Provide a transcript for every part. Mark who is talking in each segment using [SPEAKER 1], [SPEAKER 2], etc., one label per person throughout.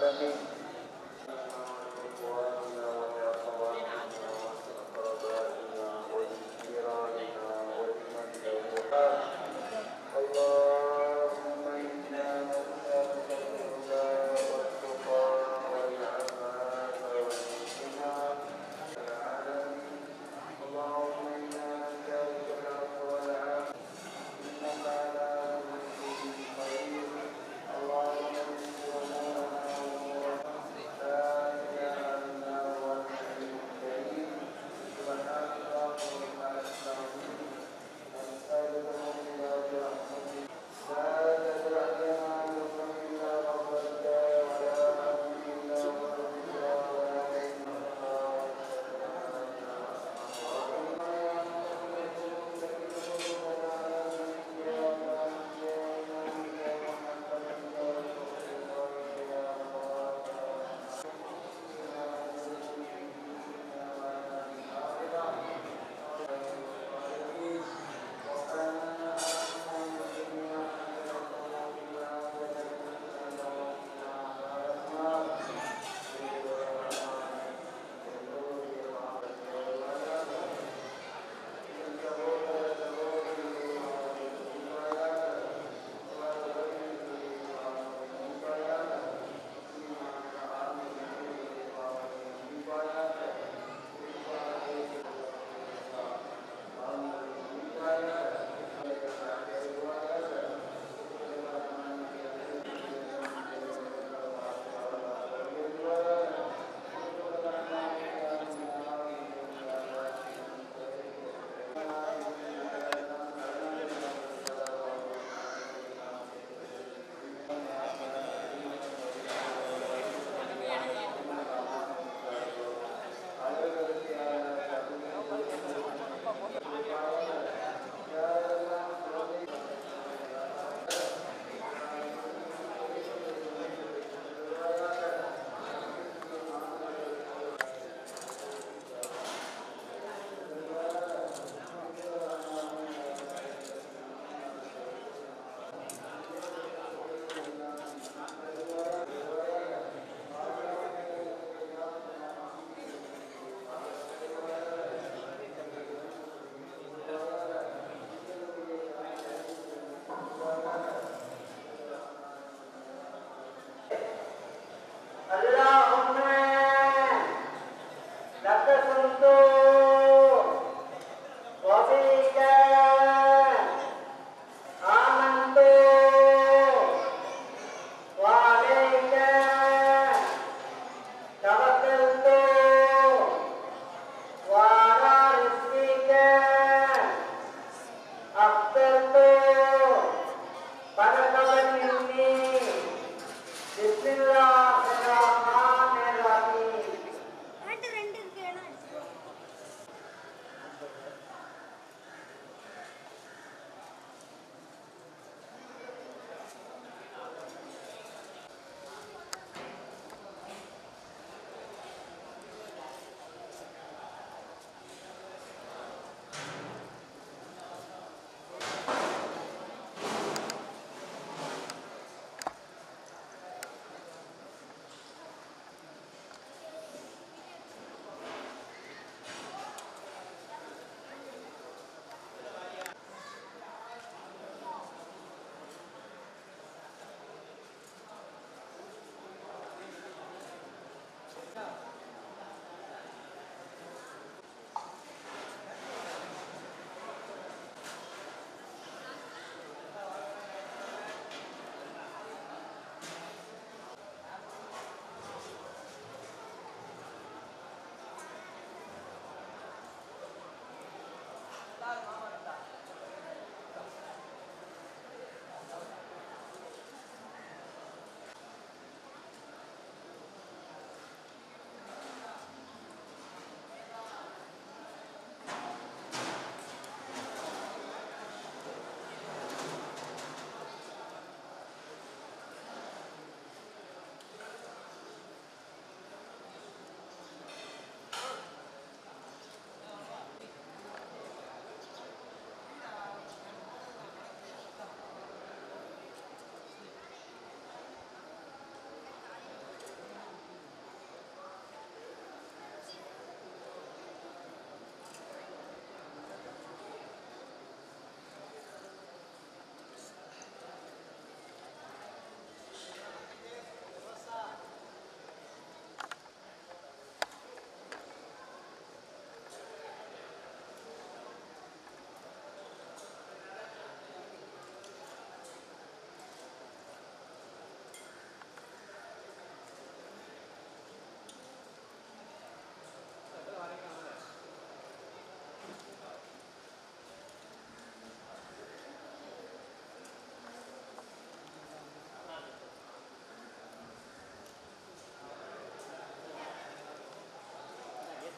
[SPEAKER 1] العالمين اللهم إنا نسألك الهدى والتقى والعفاف والغنى العالمين اللهم إنا نسألك العفو والعافية إنك على كل شيء قدير اللهم اغفر لنا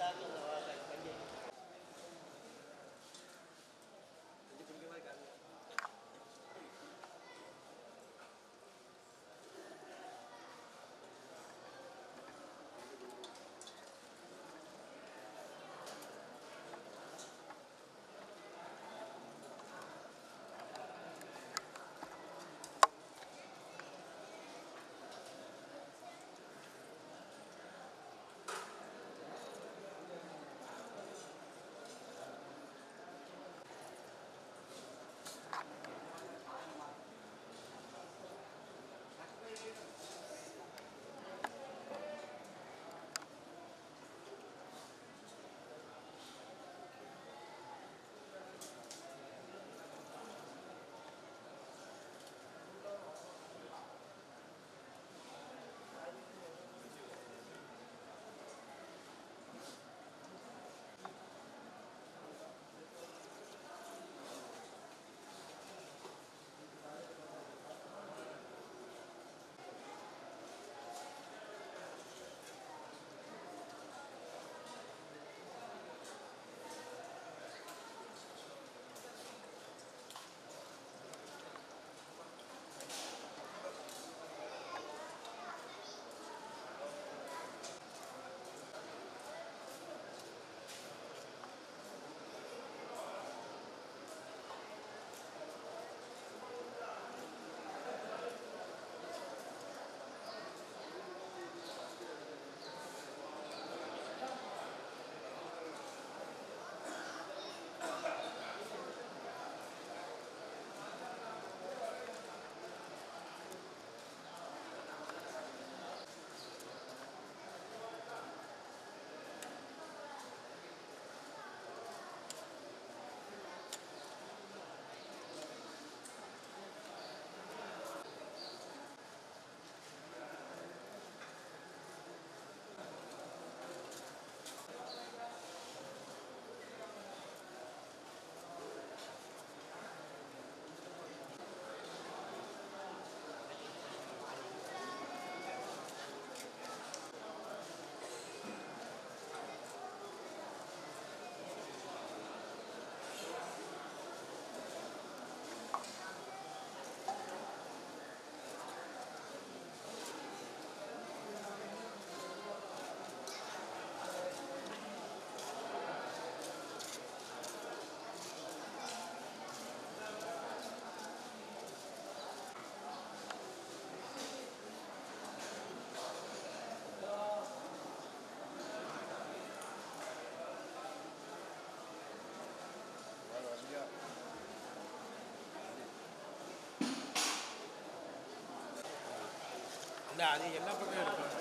[SPEAKER 2] இல்லை அது எல்லா பக்கம் இருக்கும்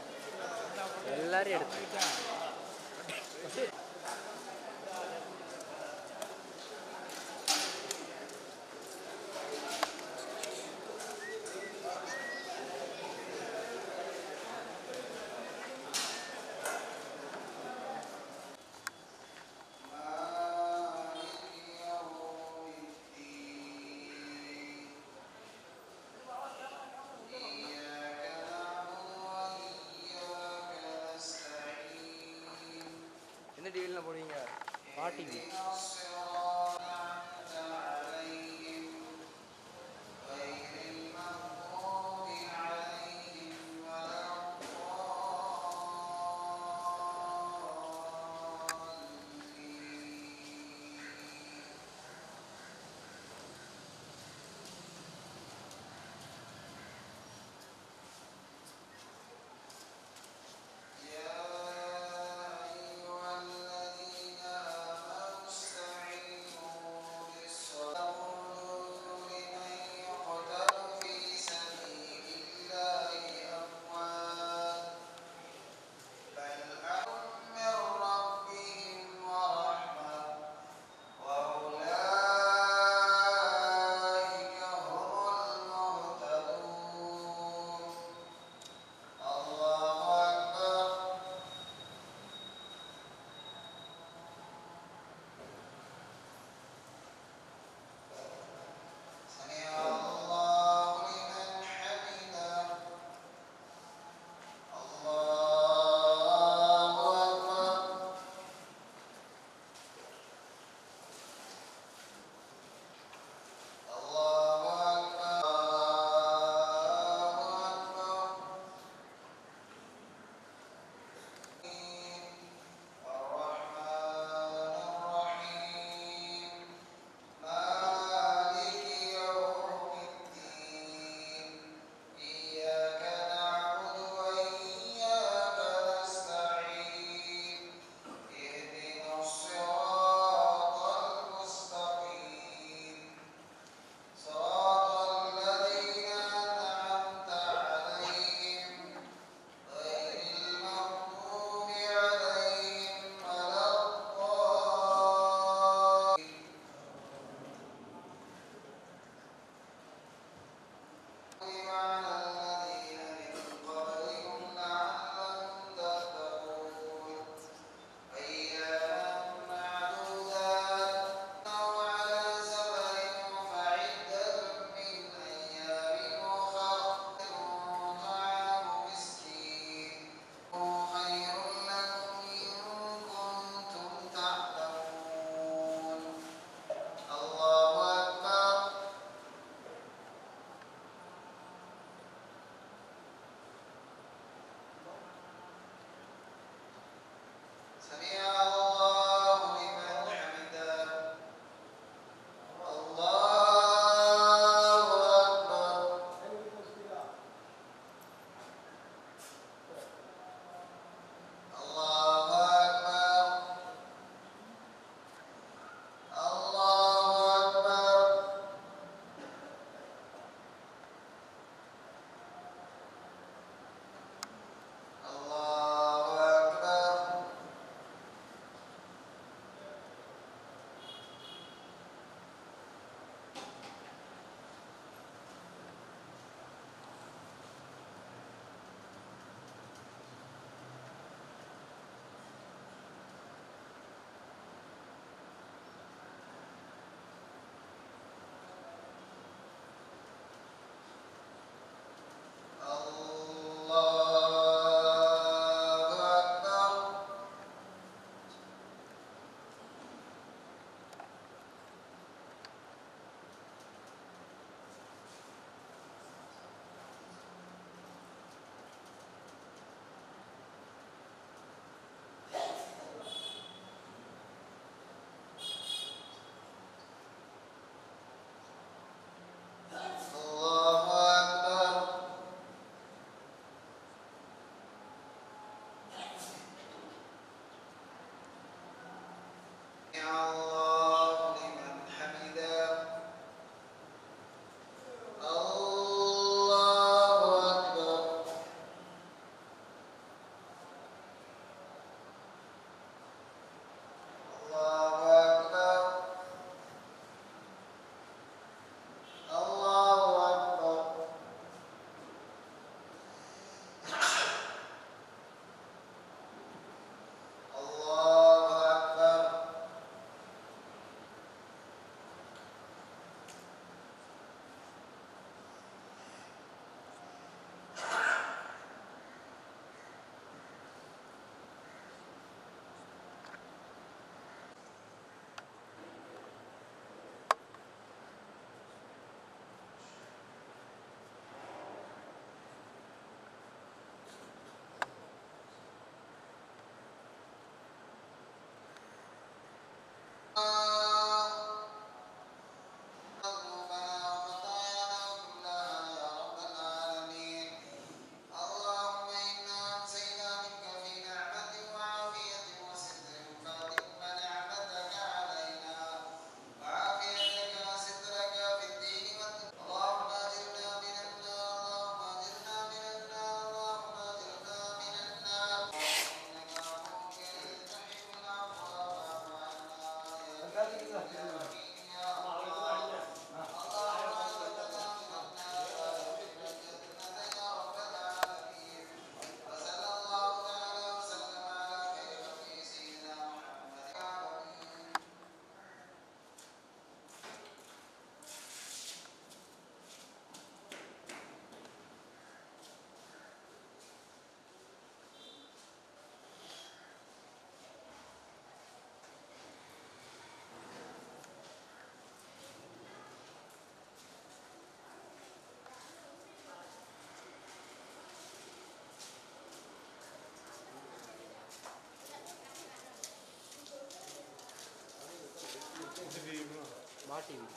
[SPEAKER 3] எல்லாரும் எடுத்து எந்த டிவியில் போடுவீங்க பாட்டிவி
[SPEAKER 4] يا أيها الذين آمنوا
[SPEAKER 3] மா டிவி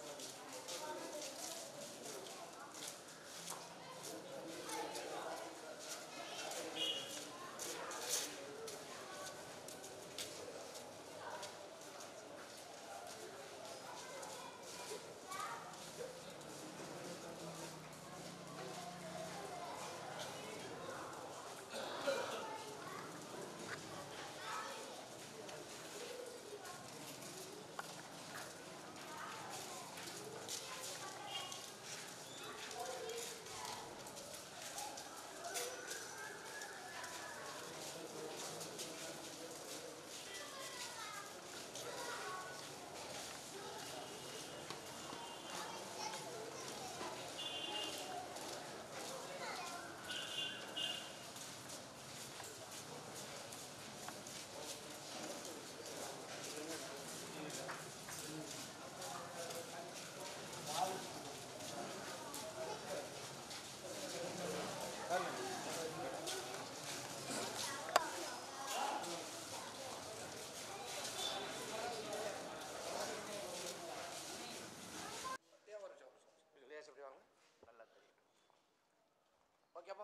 [SPEAKER 2] ஓகேப்பா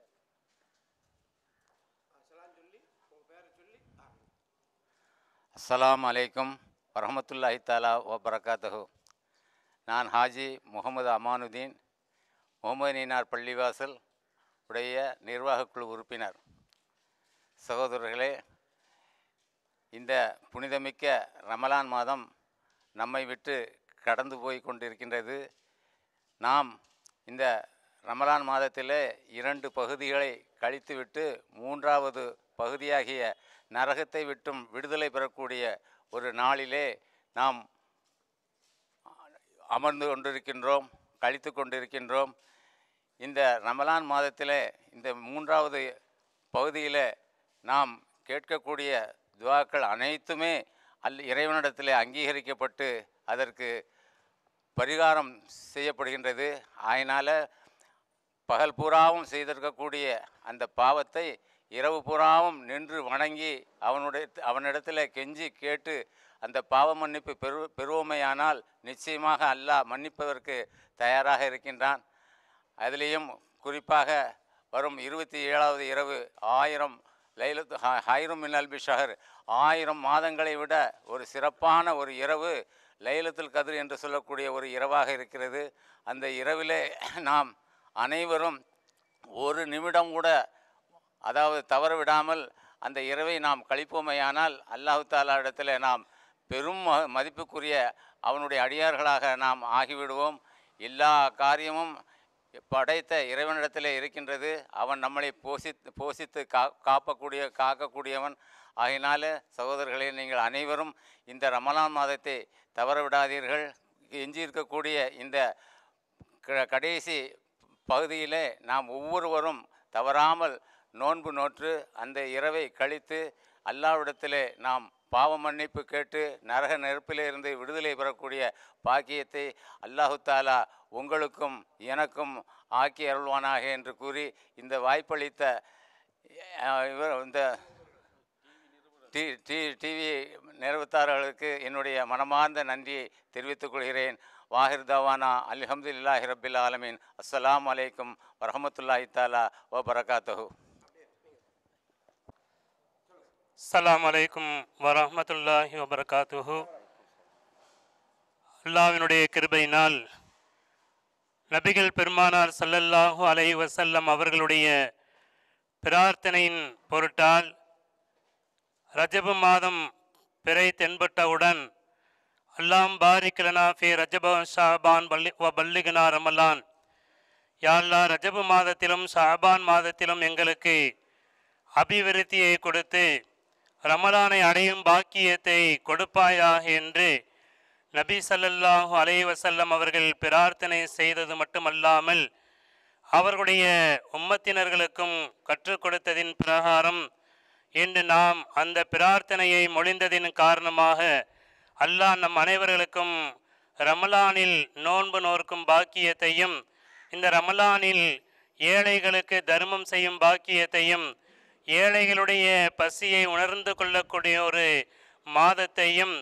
[SPEAKER 2] சலாம் சொல்லி உங்கள் பேரை சொல்லி ஆ
[SPEAKER 4] அஸ்ஸலாமு அலைக்கும் வரஹமத்துல்லாஹி தாலா வ பரகாத்தஹு நான் ஹாஜி முகமது அமானுதீன் முகமது நீனார் பள்ளிவாசல் உடைய நிர்வாகக் குழு உறுப்பினர் சகோதரர்களே இந்த புனிதமிக்க ரமலான் மாதம் நம்மை விட்டு கடந்து போய் கொண்டிருக்கின்றது நாம் இந்த ரமலான் மாதத்திலே இரண்டு பகுதிகளை கழித்துவிட்டு மூன்றாவது பகுதியாகிய நரகத்தை விட்டும் விடுதலை பெறக்கூடிய ஒரு நாளிலே நாம் அமர்ந்து கொண்டிருக்கின்றோம் கழித்து கொண்டிருக்கின்றோம் இந்த ரமலான் மாதத்திலே இந்த மூன்றாவது பகுதியில் நாம் கேட்கக்கூடிய துவாக்கள் அனைத்துமே அல் இறைவனிடத்திலே அங்கீகரிக்கப்பட்டு அதற்கு பரிகாரம் செய்யப்படுகின்றது அதனால் பகல் பூராவும் செய்திருக்கக்கூடிய அந்த பாவத்தை இரவு பூராவும் நின்று வணங்கி அவனுடைய அவனிடத்தில் கெஞ்சி கேட்டு அந்த பாவ மன்னிப்பு பெரு பெறுவோமையானால் நிச்சயமாக அல்லாஹ் மன்னிப்பதற்கு தயாராக இருக்கின்றான் அதிலேயும் குறிப்பாக வரும் இருபத்தி ஏழாவது இரவு ஆயிரம் லைலத்து ஹைரும் மின் அல்பி ஷஹர் ஆயிரம் மாதங்களை விட ஒரு சிறப்பான ஒரு இரவு லைலத்துல் கதிர் என்று சொல்லக்கூடிய ஒரு இரவாக இருக்கிறது அந்த இரவிலே நாம் அனைவரும் ஒரு நிமிடம் கூட அதாவது தவற விடாமல் அந்த இரவை நாம் கழிப்போமையானால் அல்லாஹு தாலா இடத்துல நாம் பெரும் ம- மதிப்புக்குரிய அவனுடைய அடியார்களாக நாம் ஆகிவிடுவோம் எல்லா காரியமும் படைத்த இறைவனிடத்திலே இருக்கின்றது அவன் நம்மளை போஷித்து போஷித்து கா காப்பக்கூடிய காக்கக்கூடியவன் ஆகினால சகோதரர்களே நீங்கள் அனைவரும் இந்த ரமலான் மாதத்தை தவற விடாதீர்கள் எஞ்சி இருக்கக்கூடிய இந்த க- கடைசி பகுதியிலே நாம் ஒவ்வொருவரும் தவறாமல் நோன்பு நோற்று அந்த இரவை கழித்து அல்லாவிடத்திலே நாம் பாவ மன்னிப்பு கேட்டு நரக நெருப்பிலே இருந்து விடுதலை பெறக்கூடிய பாக்கியத்தை அல்லாஹு தாலா உங்களுக்கும் எனக்கும் ஆக்கி அருள்வானாக என்று கூறி இந்த வாய்ப்பளித்த அஹ், இவர் இந்த டி டி டிவி நிறுவத்தாளர்களுக்கு என்னுடைய மனமார்ந்த நன்றியை தெரிவித்துக் கொள்கிறேன் வாஹிர் தவானா அல்ஹம்துலில்லாஹி ரபில் ஆலமீன் அஸ்ஸலாமு அலைக்கும் வரஹமத்துல்லாஹி தாலா வ பரகாத்தஹு
[SPEAKER 5] அஸ்ஸலாமு அலைக்கும் வரஹ்மத்துல்லாஹி வபரகாத்துஹு அல்லாஹ்வினுடைய கிருபையினால் நபிகள் பெருமானார் ஸல்லல்லாஹு அலைஹி வஸல்லம் அவர்களுடைய பிரார்த்தனையின் பொருட்டால் ரஜபு மாதம் பிறை தென்பட்டவுடன் அல்லாம் பாரிக்கலனா ஃபி ரஜப ஷாபான் பல்லி வ பல்லிகனா ரமலான் யா அல்லாஹ் ரஜபு மாதத்திலும் ஷாபான் மாதத்திலும் எங்களுக்கு அபிவிருத்தியை கொடுத்து ரமலானை அடையும் பாக்கியத்தை கொடுப்பாயாக என்று நபி ஸல்லல்லாஹு அலைஹி வஸல்லம் அவர்கள் பிரார்த்தனை செய்தது மட்டுமல்லாமல் அவர்களுடைய உம்மத்தினர்களுக்கும் கற்றுக் கொடுத்ததின் பிரகாரம் இன்று நாம் அந்த பிரார்த்தனையை மொழிந்ததின் காரணமாக அல்லாஹ் நம் அனைவர்களுக்கும் ரமலானில் நோன்பு நோர்க்கும் பாக்கியத்தையும் இந்த ரமலானில் ஏழைகளுக்கு தர்மம் செய்யும் பாக்கியத்தையும் ஏழைகளுடைய பசியை உணர்ந்து கொள்ளக்கூடிய ஒரு மாதத்தையும்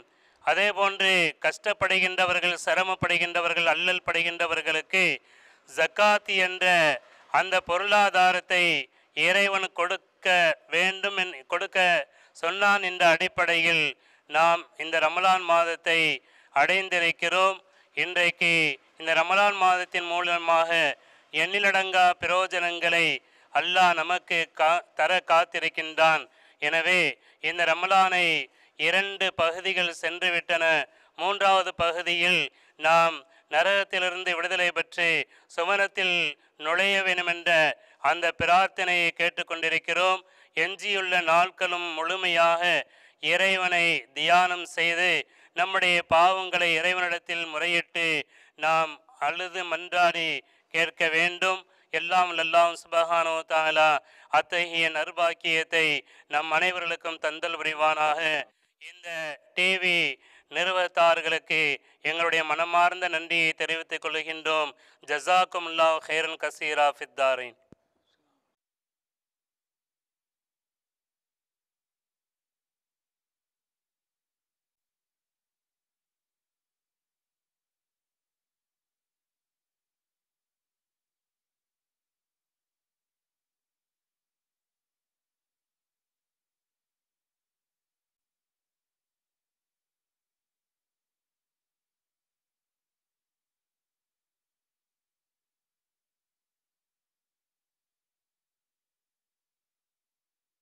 [SPEAKER 5] அதே போன்று கஷ்டப்படுகின்றவர்கள் சிரமப்படுகின்றவர்கள் அல்லல் படுகின்றவர்களுக்கு ஜக்காத் என்ற அந்த பொருளாதாரத்தை இறைவன் கொடுக்க வேண்டும் என் கொடுக்க சொன்னான் என்ற அடிப்படையில் நாம் இந்த ரமலான் மாதத்தை அடைந்திருக்கிறோம் இன்றைக்கு இந்த ரமலான் மாதத்தின் மூலமாக எண்ணிலடங்கா பிரயோஜனங்களை அல்லாஹ் நமக்கு கா தர காத்திருக்கின்றான் எனவே இந்த ரமலானை இரண்டு பகுதிகள் சென்றுவிட்டன மூன்றாவது பகுதியில் நாம் நரகத்திலிருந்து விடுதலை பெற்று சுவனத்தில் நுழைய வேண்டுமென்ற அந்த பிரார்த்தனையை கேட்டுக்கொண்டிருக்கிறோம் எஞ்சியுள்ள நாட்களும் முழுமையாக இறைவனை தியானம் செய்து நம்முடைய பாவங்களை இறைவனிடத்தில் முறையிட்டு நாம் அழுது மன்றாடி கேட்க வேண்டும் எல்லாம் எல்லாம் சுபஹானோ தாலா அத்தகைய நர்பாக்கியத்தை நம் அனைவர்களுக்கும் தந்தல் புரிவானாக இந்த டிவி நிறுவனத்தார்களுக்கு எங்களுடைய மனமார்ந்த நன்றியை தெரிவித்துக் கொள்கின்றோம் ஜசாக்கும் அல்லாஹ் ஹைரன் கசீரா ஃபித்தாரின்